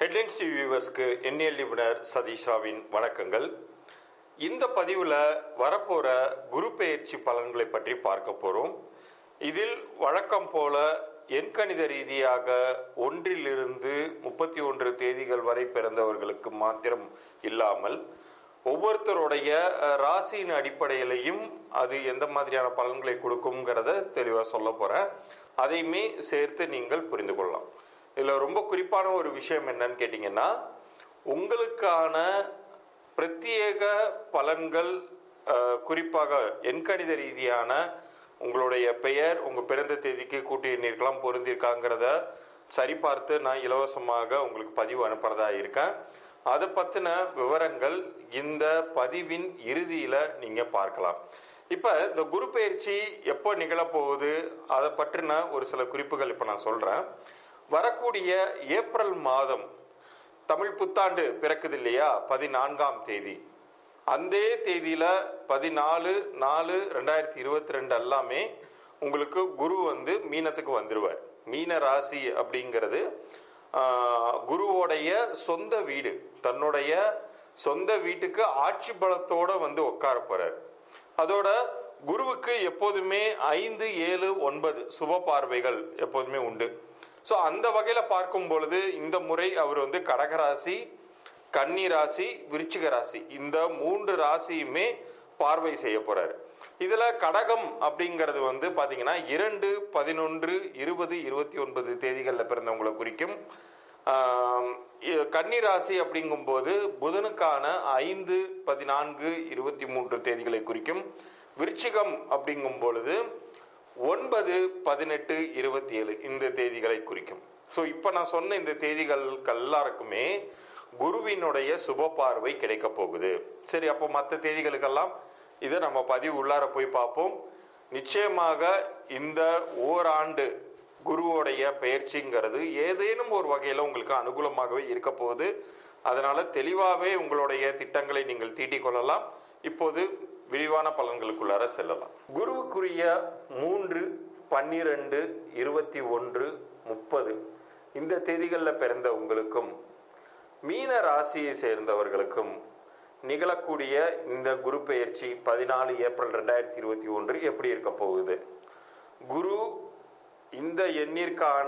headlines TV வியூவர்ஸ்க்கு எண்ணியல் நிபுணர் சதீஷ் ராவின் வணக்கங்கள் இந்த பதிவில் வரப்போற குரு பெயர்ச்சி பலன்களை பற்றி பார்க்க போறோம் இதில் வழக்கம் போல எண்கணித ரீதியாக ஒன்றிலிருந்து முப்பத்தி ஒன்று தேதிகள் வரை பிறந்தவர்களுக்கு மாத்திரம் இல்லாமல் ஒவ்வொருத்தருடைய அஹ், ராசியின் அடிப்படையிலையும் அது எந்த மாதிரியான பலன்களை கொடுக்குங்கிறத தெளிவாக சொல்ல போறேன் அதையுமே சேர்த்து நீங்கள் புரிந்து கொள்ளலாம் இதில் ரொம்ப குறிப்பான ஒரு விஷயம் என்னன்னு கேட்டிங்கன்னா உங்களுக்கான பிரத்யேக பலன்கள் அஹ், குறிப்பாக எண்கணித ரீதியான உங்களுடைய பெயர் உங்கள் பிறந்த தேதிக்கு கூட்டி எண்ணிருக்கலாம் பொருந்திருக்காங்கிறத சரிபார்த்து நான் இலவசமாக உங்களுக்கு பதிவு அனுப்புறதா இருக்கேன் அதை பற்றின விவரங்கள் இந்த பதிவின் இறுதியில் நீங்கள் பார்க்கலாம் இப்போ இந்த குரு பயிற்சி எப்போ நிகழப்போகுது அதை பற்றின ஒரு சில குறிப்புகள் இப்போ நான் சொல்கிறேன் வரக்கூடிய ஏப்ரல் மாதம் தமிழ் புத்தாண்டு பிறக்குது இல்லையா பதினான்காம் தேதி அந்த தேதியில பதினாலு நாலு ரெண்டாயிரத்தி இருபத்தி ரெண்டு எல்லாமே உங்களுக்கு குரு வந்து மீனத்துக்கு வந்துருவார் மீன ராசி அப்படிங்கிறது ஆஹ், குருவோடைய சொந்த வீடு தன்னுடைய சொந்த வீட்டுக்கு ஆட்சி பலத்தோட வந்து உட்கார போறார் அதோட குருவுக்கு எப்போதுமே ஐந்து ஏழு ஒன்பது சுப பார்வைகள் எப்போதுமே உண்டு ஸோ அந்த வகையில் பார்க்கும் பொழுது இந்த முறை அவர் வந்து கடகராசி கன்னி ராசி விருச்சிக ராசி இந்த மூன்று ராசியுமே பார்வை செய்ய போறாரு இதுல கடகம் அப்படிங்கிறது வந்து பாத்தீங்கன்னா இரண்டு பதினொன்று இருபது இருபத்தி ஒன்பது தேதிகளில் பிறந்தவங்களை குறிக்கும் ஆம், இ- கன்னி ராசி அப்படிங்கும்போது புதனுக்கான ஐந்து பதினான்கு இருபத்தி மூன்று தேதிகளை குறிக்கும் விருச்சிகம் அப்படிங்கும் பொழுது ஒன்பது பதினெட்டு இருபத்தி ஏழு இந்த தேதிகளை குறிக்கும் ஸோ இப்போ நான் சொன்ன இந்த தேதிகளுக்கு எல்லாருக்குமே குருவினுடைய சுப பார்வை கிடைக்க போகுது சரி அப்போ மற்ற தேதிகளுக்கெல்லாம் இதை நம்ம பதிவு உள்ளார போய் பார்ப்போம் நிச்சயமாக இந்த ஓராண்டு குருவோடைய பயிற்சிங்கிறது ஏதேனும் ஒரு வகையில் உங்களுக்கு அனுகூலமாகவே இருக்க போகுது அதனால தெளிவாகவே உங்களுடைய திட்டங்களை நீங்கள் தீட்டிக் கொள்ளலாம் இப்போது விரிவான பலன்களுக்குள்ளார செல்லலாம் குருவுக்குரிய மூன்று பன்னிரண்டு இருபத்தி ஒன்று முப்பது இந்த தேதிகளில் பிறந்த உங்களுக்கும் மீன ராசியை சேர்ந்தவர்களுக்கும் நிகழக்கூடிய இந்த குரு பெயர்ச்சி பதினாலு ஏப்ரல் ரெண்டாயிரத்தி இருபத்தி ஒன்று எப்படி இருக்க போகுது குரு இந்த எண்ணிற்கான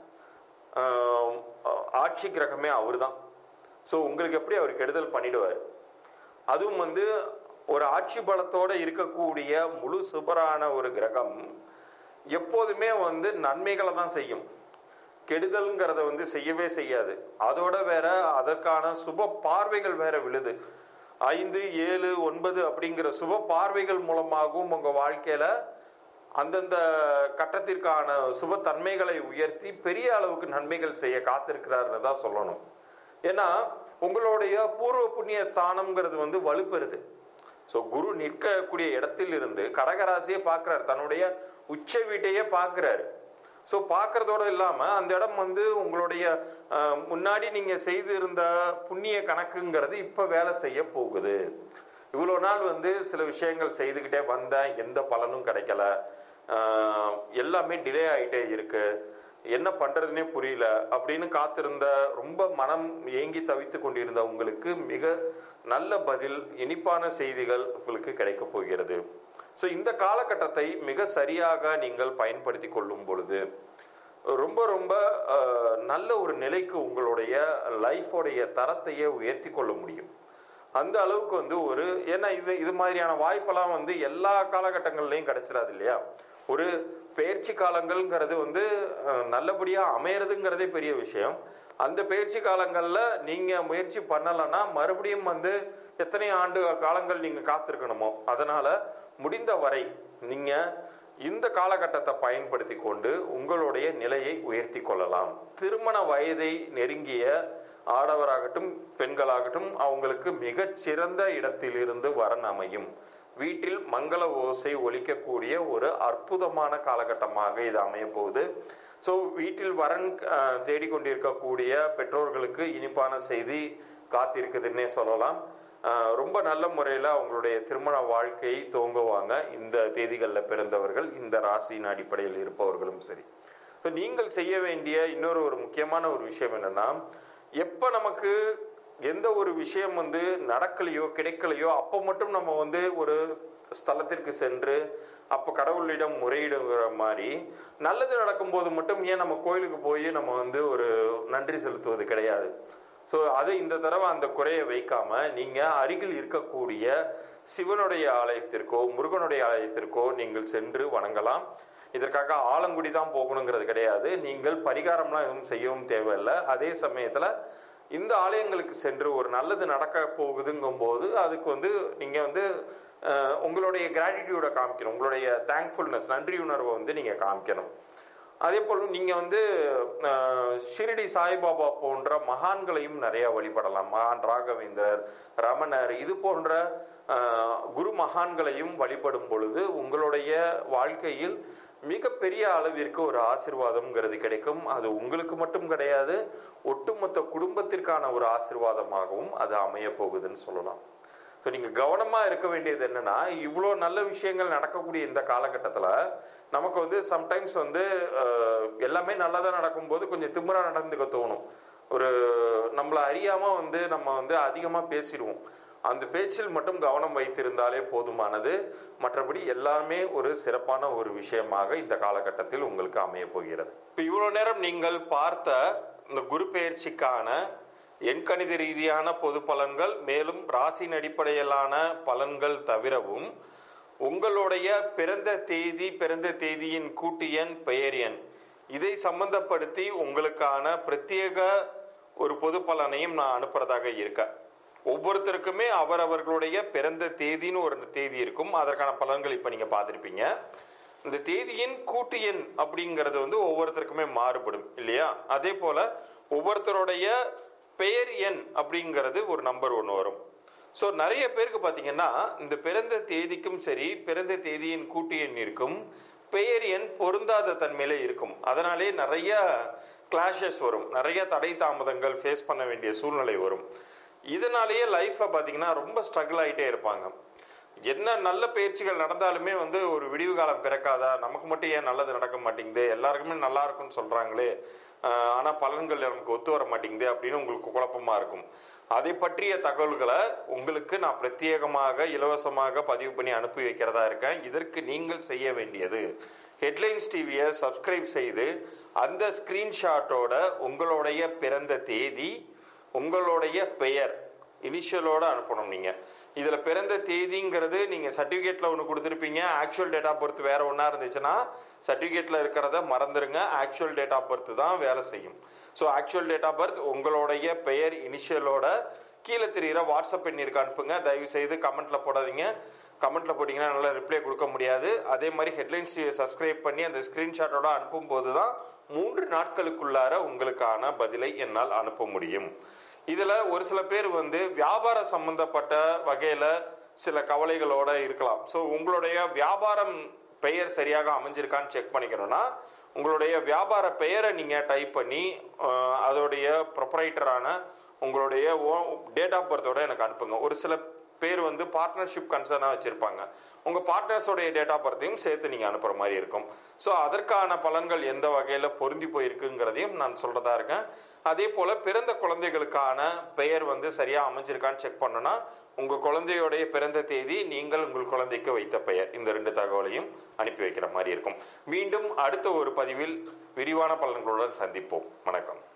ஆஹ், ஆட்சி கிரகமே அவர்தான் ஸோ உங்களுக்கு எப்படி அவர் கெடுதல் பண்ணிடுவார் அதுவும் வந்து ஒரு ஆட்சி பலத்தோட இருக்கக்கூடிய முழு சுபரான ஒரு கிரகம் எப்போதுமே வந்து நன்மைகளை தான் செய்யும் கெடுதல்ங்கிறத வந்து செய்யவே செய்யாது அதோட வேற அதற்கான சுப பார்வைகள் வேற விழுது ஐந்து ஏழு ஒன்பது அப்படிங்கிற சுப பார்வைகள் மூலமாகவும் உங்க வாழ்க்கையில அந்தந்த கட்டத்திற்கான சுப தன்மைகளை உயர்த்தி பெரிய அளவுக்கு நன்மைகள் செய்ய காத்திருக்கிறாருன்னு தான் சொல்லணும் ஏன்னா உங்களுடைய பூர்வ புண்ணிய ஸ்தானம்ங்கிறது வந்து வலுப்பெறுது ஸோ குரு நிற்கக்கூடிய இடத்தில் இருந்து கடகராசியை பார்க்கிறார் தன்னுடைய உச்ச வீட்டையே பார்க்கிறாரு ஸோ பார்க்கறதோட இல்லாமல் அந்த இடம் வந்து உங்களுடைய அஹ், முன்னாடி நீங்கள் செய்து இருந்த புண்ணிய கணக்குங்கிறது இப்போ வேலை செய்ய போகுது இவ்வளோ நாள் வந்து சில விஷயங்கள் செய்துக்கிட்டே வந்தேன் எந்த பலனும் கிடைக்கல அஹ், எல்லாமே டிலே ஆகிட்டே இருக்கு என்ன பண்றதுனே புரியல அப்படின்னு காத்திருந்த ரொம்ப மனம் ஏங்கி தவித்து கொண்டிருந்த உங்களுக்கு மிக நல்ல பதில் இனிப்பான செய்திகள் உங்களுக்கு கிடைக்க போகிறது ஸோ இந்த காலகட்டத்தை மிக சரியாக நீங்கள் பயன்படுத்தி கொள்ளும் பொழுது ரொம்ப ரொம்ப அஹ், நல்ல ஒரு நிலைக்கு உங்களுடைய லைஃபோடைய தரத்தையே உயர்த்தி கொள்ள முடியும் அந்த அளவுக்கு வந்து ஒரு ஏன்னா இது இது மாதிரியான வாய்ப்பெல்லாம் வந்து எல்லா காலகட்டங்கள்லையும் கிடைச்சிடாது இல்லையா ஒரு பயிற்சி காலங்கள்ங்கிறது வந்து அஹ், நல்லபடியா அமையறதுங்கிறதே பெரிய விஷயம் அந்த பயிற்சி காலங்கள்ல நீங்க முயற்சி பண்ணலைன்னா மறுபடியும் வந்து எத்தனை ஆண்டு காலங்கள் நீங்க காத்திருக்கணுமோ அதனால முடிந்த வரை நீங்க இந்த காலகட்டத்தை பயன்படுத்தி கொண்டு உங்களுடைய நிலையை உயர்த்தி கொள்ளலாம் திருமண வயதை நெருங்கிய ஆடவராகட்டும் பெண்களாகட்டும் அவங்களுக்கு மிகச் சிறந்த இடத்திலிருந்து வரன் அமையும் வீட்டில் மங்கள ஓசை ஒலிக்கக்கூடிய ஒரு அற்புதமான காலகட்டமாக இது அமைய போகுது ஸோ வீட்டில் வரன் அஹ், தேடிக்கொண்டிருக்கக்கூடிய பெற்றோர்களுக்கு இனிப்பான செய்தி காத்திருக்குதுன்னே சொல்லலாம் அஹ், ரொம்ப நல்ல முறையில் அவங்களுடைய திருமண வாழ்க்கையை துவங்குவாங்க இந்த தேதிகளில் பிறந்தவர்கள் இந்த ராசியின் அடிப்படையில் இருப்பவர்களும் சரி இப்போ நீங்கள் செய்ய வேண்டிய இன்னொரு ஒரு முக்கியமான ஒரு விஷயம் என்னன்னா எப்ப நமக்கு எந்த ஒரு விஷயம் வந்து நடக்கலையோ கிடைக்கலையோ அப்போ மட்டும் நம்ம வந்து ஒரு ஸ்தலத்திற்கு சென்று அப்போ கடவுளிடம் முறையிடுங்கிற மாதிரி நல்லது நடக்கும்போது மட்டும் ஏன் நம்ம கோயிலுக்கு போய் நம்ம வந்து ஒரு நன்றி செலுத்துவது கிடையாது ஸோ அது இந்த தடவை அந்த குறையை வைக்காம நீங்க அருகில் இருக்கக்கூடிய சிவனுடைய ஆலயத்திற்கோ முருகனுடைய ஆலயத்திற்கோ நீங்கள் சென்று வணங்கலாம் இதற்காக ஆலங்குடி தான் போகணுங்கிறது கிடையாது நீங்கள் பரிகாரம்லாம் எதுவும் செய்யவும் தேவையில்லை அதே சமயத்துல இந்த ஆலயங்களுக்கு சென்று ஒரு நல்லது நடக்க போகுதுங்கும் போது அதுக்கு வந்து நீங்க வந்து அஹ், உங்களுடைய கிராட்டிடியூட காமிக்கணும் உங்களுடைய தேங்க்ஃபுல்னஸ் நன்றி உணர்வை வந்து நீங்க காமிக்கணும் அதே போல் நீங்க வந்து அஹ், ஷிரடி சாய்பாபா போன்ற மகான்களையும் நிறைய வழிபடலாம் மகான் ராகவேந்தர் ரமணர் இது போன்ற அஹ், குரு மகான்களையும் வழிபடும் பொழுது உங்களுடைய வாழ்க்கையில் மிகப்பெரிய அளவிற்கு ஒரு ஆசிர்வாதம்ங்கிறது கிடைக்கும் அது உங்களுக்கு மட்டும் கிடையாது ஒட்டுமொத்த குடும்பத்திற்கான ஒரு ஆசிர்வாதமாகவும் அது அமைய போகுதுன்னு சொல்லலாம் ஸோ நீங்கள் கவனமாக இருக்க வேண்டியது என்னன்னா இவ்வளோ நல்ல விஷயங்கள் நடக்கக்கூடிய இந்த காலகட்டத்தில் நமக்கு வந்து சம்டைம்ஸ் வந்து அஹ், எல்லாமே நல்லதாக நடக்கும்போது கொஞ்சம் திமிரா நடந்துக்க தோணும் ஒரு நம்மளை அறியாமல் வந்து நம்ம வந்து அதிகமாக பேசிடுவோம் அந்த பேச்சில் மட்டும் கவனம் வைத்திருந்தாலே போதுமானது மற்றபடி எல்லாமே ஒரு சிறப்பான ஒரு விஷயமாக இந்த காலகட்டத்தில் உங்களுக்கு அமைய போகிறது இப்போ இவ்வளோ நேரம் நீங்கள் பார்த்த இந்த குரு பெயர்ச்சிக்கான எண்கணித ரீதியான பொது பலன்கள் மேலும் ராசியின் அடிப்படையிலான பலன்கள் தவிரவும் உங்களுடைய பிறந்த தேதி பிறந்த தேதியின் கூட்டு எண் பெயர் எண் இதை சம்பந்தப்படுத்தி உங்களுக்கான பிரத்யேக ஒரு பொது பலனையும் நான் அனுப்புறதாக இருக்கேன் ஒவ்வொருத்தருக்குமே அவரவர்களுடைய பிறந்த தேதின்னு ஒரு தேதி இருக்கும் அதற்கான பலன்கள் இப்ப நீங்க பார்த்திருப்பீங்க இந்த தேதியின் கூட்டு எண் அப்படிங்கிறது வந்து ஒவ்வொருத்தருக்குமே மாறுபடும் இல்லையா அதே போல ஒவ்வொருத்தருடைய பெயர் எண் அப்படிங்கிறது ஒரு நம்பர் ஒன்று வரும் ஸோ நிறைய பேருக்கு பார்த்தீங்கன்னா இந்த பிறந்த தேதிக்கும் சரி பிறந்த தேதியின் கூட்டு எண்ணிற்கும் பெயர் எண் பொருந்தாத தன்மையில இருக்கும் அதனாலே நிறைய கிளாஷஸ் வரும் நிறைய தடை தாமதங்கள் ஃபேஸ் பண்ண வேண்டிய சூழ்நிலை வரும் இதனாலேயே லைஃப்ல பார்த்தீங்கன்னா ரொம்ப ஸ்ட்ரகிள் ஆகிட்டே இருப்பாங்க என்ன நல்ல பயிற்சிகள் நடந்தாலுமே வந்து ஒரு விடிவு காலம் பிறக்காதா நமக்கு மட்டும் ஏன் நல்லது நடக்க மாட்டேங்குது எல்லாருக்குமே நல்லா இருக்கும்னு சொல்றாங்களே ஆஹ் ஆனா பலன்கள் நமக்கு ஒத்து வர மாட்டேங்குது அப்படின்னு உங்களுக்கு குழப்பமா இருக்கும் அதை பற்றிய தகவல்களை உங்களுக்கு நான் பிரத்யேகமாக இலவசமாக பதிவு பண்ணி அனுப்பி வைக்கிறதா இருக்கேன் இதற்கு நீங்கள் செய்ய வேண்டியது ஹெட்லைன்ஸ் டிவியை சப்ஸ்கிரைப் செய்து அந்த ஸ்கிரீன்ஷாட்டோட உங்களுடைய பிறந்த தேதி உங்களுடைய பெயர் இனிஷியலோட அனுப்பணும் நீங்க இதுல பிறந்த தேதிங்கிறது நீங்க சர்டிபிகேட்ல ஒன்று கொடுத்துருப்பீங்க ஆக்சுவல் டேட் ஆஃப் பர்த் வேற ஒன்றா இருந்துச்சுன்னா சர்டிபிகேட்ல இருக்கிறத மறந்துருங்க ஆக்சுவல் டேட் ஆஃப் பர்த் தான் வேலை செய்யும் so actual date of birth உங்களுடைய பெயர் இனிஷியலோட கீழே தெரிகிற வாட்ஸ்அப் எண்ணிற்கு அனுப்புங்க தயவு செய்து கமெண்ட்ல போடாதீங்க கமெண்ட்ல போட்டீங்கன்னா நல்லா ரிப்ளை கொடுக்க முடியாது அதே மாதிரி ஹெட்லைன்ஸ் சப்ஸ்கிரைப் பண்ணி அந்த ஸ்கிரீன்ஷாட்டோட அனுப்பும் போது தான் மூன்று நாட்களுக்குள்ளார உங்களுக்கான பதிலை என்னால் அனுப்ப முடியும் இதுல ஒரு சில பேர் வந்து வியாபார சம்பந்தப்பட்ட வகையில சில கவலைகளோட இருக்கலாம் ஸோ உங்களுடைய வியாபாரம் பெயர் சரியாக அமைஞ்சிருக்கான்னு செக் பண்ணிக்கணும்னா உங்களுடைய வியாபார பெயரை நீங்க டைப் பண்ணி அஹ், அதோடைய ப்ரொப்ரைட்டரான உங்களுடைய டேட் ஆஃப் பர்த்தோட எனக்கு அனுப்புங்க ஒரு சில பேர் வந்து பார்ட்னர்ஷிப் கன்சர்னாக வச்சிருப்பாங்க உங்க பார்ட்னர்ஸோடைய டேட் ஆஃப் பர்த்தையும் சேர்த்து நீங்க அனுப்புற மாதிரி இருக்கும் ஸோ அதற்கான பலன்கள் எந்த வகையில பொருந்தி போயிருக்குங்கிறதையும் நான் சொல்றதா இருக்கேன் அதே போல பிறந்த குழந்தைகளுக்கான பெயர் வந்து சரியா அமைஞ்சிருக்கான்னு செக் பண்ணனா உங்க குழந்தையோடைய பிறந்த தேதி நீங்கள் உங்கள் குழந்தைக்கு வைத்த பெயர் இந்த ரெண்டு தகவலையும் அனுப்பி வைக்கிற மாதிரி இருக்கும் மீண்டும் அடுத்த ஒரு பதிவில் விரிவான பலன்களுடன் சந்திப்போம் வணக்கம்